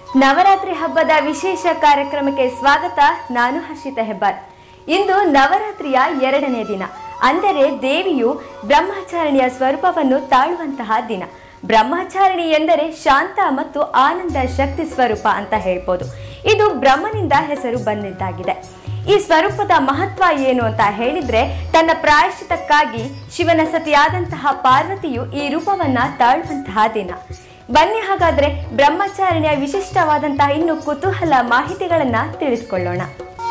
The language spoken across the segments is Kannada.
ನವರಾತ್ರಿ ಹಬ್ಬದ ವಿಶೇಷ ಕಾರ್ಯಕ್ರಮಕ್ಕೆ ಸ್ವಾಗತ ನಾನು ಹರ್ಷಿತಾ ಹೆಬ್ಬಾರ್ ಇಂದು ನವರಾತ್ರಿಯ ಎರಡನೇ ದಿನ ಅಂದರೆ ದೇವಿಯು ಬ್ರಹ್ಮಚಾರಿಣಿಯ ಸ್ವರೂಪವನ್ನು ತಾಳುವಂತಹ ದಿನ ಬ್ರಹ್ಮಚಾರಿಣಿ ಎಂದರೆ ಶಾಂತ ಮತ್ತು ಆನಂದ ಶಕ್ತಿ ಸ್ವರೂಪ ಅಂತ ಹೇಳ್ಬೋದು ಇದು ಬ್ರಹ್ಮನಿಂದ ಹೆಸರು ಬಂದಿದ್ದಾಗಿದೆ ಈ ಸ್ವರೂಪದ ಮಹತ್ವ ಏನು ಅಂತ ಹೇಳಿದ್ರೆ ತನ್ನ ಪ್ರಾಯಶ್ಚಿತಕ್ಕಾಗಿ ಶಿವನ ಸತಿಯಾದಂತಹ ಪಾರ್ವತಿಯು ಈ ರೂಪವನ್ನ ತಾಳುವಂತಹ ದಿನ ಬನ್ನಿ ಹಾಗಾದ್ರೆ ಬ್ರಹ್ಮಚಾರಿಣಿಯ ವಿಶಿಷ್ಟವಾದಂತಹ ಇನ್ನು ಕುತೂಹಲ ಮಾಹಿತಿಗಳನ್ನ ತಿಳಿದುಕೊಳ್ಳೋಣ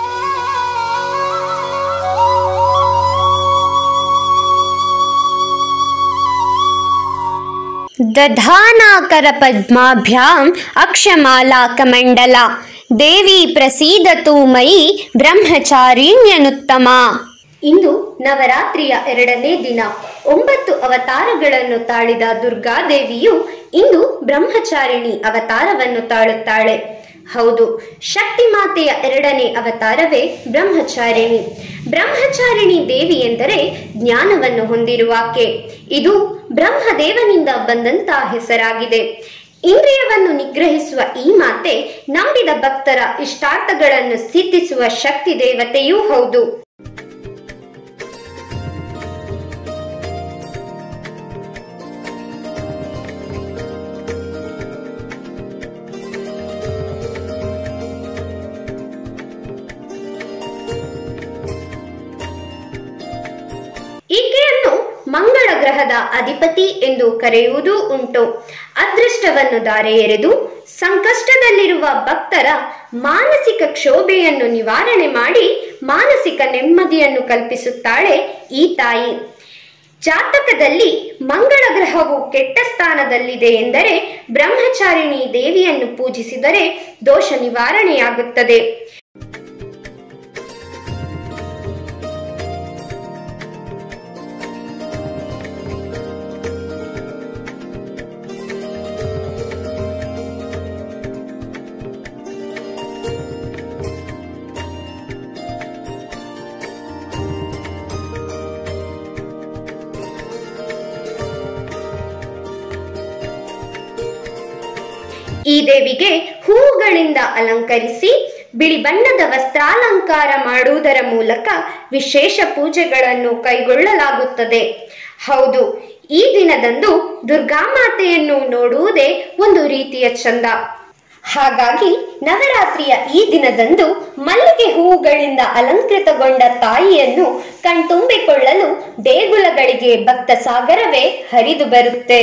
दधानाकरपद्माभ्याम् अक्षमालाकमण्डला देवी प्रसीदतु मयि ಬ್ರಹ್ಮಚಾರಿಣ್ಯನುತ್ತಮ ಇಂದು ನವರಾತ್ರಿಯ ಎರಡನೇ ದಿನ ಒಂಬತ್ತು ಅವತಾರಗಳನ್ನು ತಾಳಿದ ದುರ್ಗಾದೇವಿಯು ಇಂದು ಬ್ರಹ್ಮಚಾರಿಣಿ ಅವತಾರವನ್ನು ತಾಳುತ್ತಾಳೆ ಹೌದು ಶಕ್ತಿ ಮಾತೆಯ ಎರಡನೇ ಅವತಾರವೇ ಬ್ರಹ್ಮಚಾರಿಣಿ ಬ್ರಹ್ಮಚಾರಿಣಿ ದೇವಿ ಎಂದರೆ ಜ್ಞಾನವನ್ನು ಹೊಂದಿರುವಾಕೆ ಇದು ಬ್ರಹ್ಮದೇವನಿಂದ ಬಂದಂತ ಹೆಸರಾಗಿದೆ ಇಂದ್ರಿಯವನ್ನು ನಿಗ್ರಹಿಸುವ ಈ ಮಾತೆ ನಂಬಿದ ಭಕ್ತರ ಇಷ್ಟಾರ್ಥಗಳನ್ನು ಸಿದ್ಧಿಸುವ ಶಕ್ತಿ ದೇವತೆಯೂ ಹೌದು ಈಕೆಯನ್ನು ಮಂಗಳ ಗ್ರಹದ ಅಧಿಪತಿ ಎಂದು ಕರೆಯುವುದೂ ಉಂಟು ಅದೃಷ್ಟವನ್ನು ದಾರೆ ಎರೆದು ಸಂಕಷ್ಟದಲ್ಲಿರುವ ಭಕ್ತರ ಮಾನಸಿಕ ಕ್ಷೋಭೆಯನ್ನು ನಿವಾರಣೆ ಮಾಡಿ ಮಾನಸಿಕ ನೆಮ್ಮದಿಯನ್ನು ಕಲ್ಪಿಸುತ್ತಾಳೆ ಈ ತಾಯಿ ಜಾತಕದಲ್ಲಿ ಮಂಗಳ ಗ್ರಹವು ಕೆಟ್ಟ ಸ್ಥಾನದಲ್ಲಿದೆ ಎಂದರೆ ಬ್ರಹ್ಮಚಾರಿಣಿ ದೇವಿಯನ್ನು ಪೂಜಿಸಿದರೆ ದೋಷ ನಿವಾರಣೆಯಾಗುತ್ತದೆ ಈ ದೇವಿಗೆ ಹೂವುಗಳಿಂದ ಅಲಂಕರಿಸಿ ಬಿಳಿ ಬಣ್ಣದ ವಸ್ತ್ರಾಲಂಕಾರ ಮಾಡುವುದರ ಮೂಲಕ ವಿಶೇಷ ಪೂಜೆಗಳನ್ನು ಕೈಗೊಳ್ಳಲಾಗುತ್ತದೆ ಹೌದು ಈ ದಿನದಂದು ದುರ್ಗಾಮಾತೆಯನ್ನು ನೋಡುವುದೇ ಒಂದು ರೀತಿಯ ಚಂದ ಹಾಗಾಗಿ ನವರಾತ್ರಿಯ ಈ ದಿನದಂದು ಮಲ್ಲಿಗೆ ಹೂವುಗಳಿಂದ ಅಲಂಕೃತಗೊಂಡ ತಾಯಿಯನ್ನು ಕಣ್ತುಂಬಿಕೊಳ್ಳಲು ದೇಗುಲಗಳಿಗೆ ಭಕ್ತ ಸಾಗರವೇ ಹರಿದು ಬರುತ್ತೆ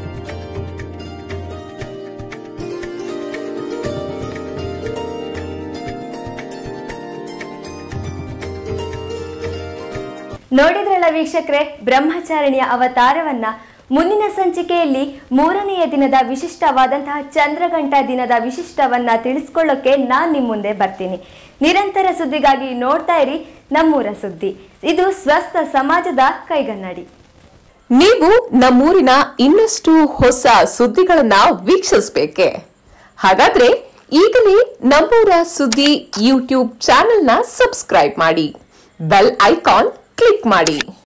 ನೋಡಿದ್ರಲ್ಲ ವೀಕ್ಷಕರೇ ಬ್ರಹ್ಮಚಾರಿಣಿಯ ಅವತಾರವನ್ನ ಮುಂದಿನ ಸಂಚಿಕೆಯಲ್ಲಿ ಮೂರನೆಯ ದಿನದ ವಿಶಿಷ್ಟವಾದಂತಹ ಚಂದ್ರಗಂಟ ದಿನದ ವಿಶಿಷ್ಟವನ್ನ ತಿಳಿಸ್ಕೊಳ್ಳೋಕೆ ನಾನ್ ನಿಮ್ ಮುಂದೆ ಬರ್ತೀನಿ ನಿರಂತರ ಸುದ್ದಿಗಾಗಿ ನೋಡ್ತಾ ಇರಿ ನಮ್ಮೂರ ಸುದ್ದಿ ಇದು ಸ್ವಸ್ಥ ಸಮಾಜದ ಕೈಗನ್ನಡಿ ನೀವು ನಮ್ಮೂರಿನ ಇನ್ನಷ್ಟು ಹೊಸ ಸುದ್ದಿಗಳನ್ನ ವೀಕ್ಷಿಸಬೇಕೆ ಹಾಗಾದ್ರೆ ಈಗಲೇ ನಮ್ಮೂರ ಸುದ್ದಿ ಯೂಟ್ಯೂಬ್ ಚಾನೆಲ್ನ ಸಬ್ಸ್ಕ್ರೈಬ್ ಮಾಡಿ ಬೆಲ್ ಐಕಾನ್ ಕ್ಲಿಕ್ ಮಾಡಿ